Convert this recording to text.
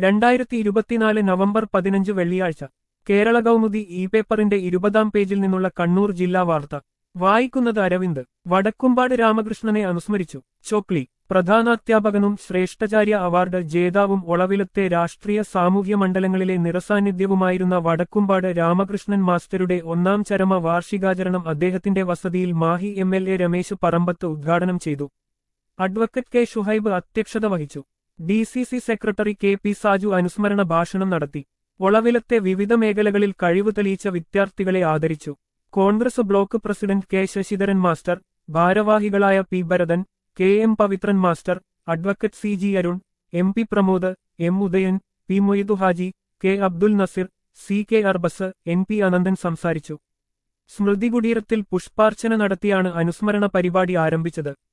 രണ്ടായിരത്തി ഇരുപത്തിനാല് നവംബർ പതിനഞ്ച് വെള്ളിയാഴ്ച കേരള കൗമുദി ഇ പേപ്പറിന്റെ ഇരുപതാം പേജിൽ നിന്നുള്ള കണ്ണൂർ ജില്ലാ വാർത്ത വായിക്കുന്നത് അരവിന്ദ് വടക്കുംപാട് രാമകൃഷ്ണനെ അനുസ്മരിച്ചു ചോക്ലി പ്രധാനാധ്യാപകനും ശ്രേഷ്ഠചാര്യ അവാർഡ് ജേതാവും ഒളവിലത്തെ രാഷ്ട്രീയ സാമൂഹ്യ മണ്ഡലങ്ങളിലെ നിറസാന്നിധ്യവുമായിരുന്ന വടക്കുംപാട് രാമകൃഷ്ണൻ മാസ്റ്ററുടെ ഒന്നാം ചരമ വാർഷികാചരണം അദ്ദേഹത്തിന്റെ വസതിയിൽ Mahe M L A Ramesh Parambath ഉദ്ഘാടനം ചെയ്തു അഡ്വക്കറ്റ് കെ ഷുഹൈബ് അധ്യക്ഷത വഹിച്ചു D C C secretary K P Saju അനുസ്മരണ ഭാഷണം നടത്തി ഒളവിലത്തെ വിവിധ മേഖലകളിൽ കഴിവ് തെളിയിച്ച വിദ്യാർത്ഥികളെ ആദരിച്ചു Congress block president K Sasidharan master ഭാരവാഹികളായ P Bharathan K M Pavithran master advocate C G Arun M P Pramod M Udayan P Moidu Haji K Abdul Nasir C K Arbaz N P Ananthan സംസാരിച്ചു സ്മൃതി കുടീരത്തിൽ പുഷ്പാർച്ചന നടത്തിയാണ് അനുസ്മരണ പരിപാടി ആരംഭിച്ചത്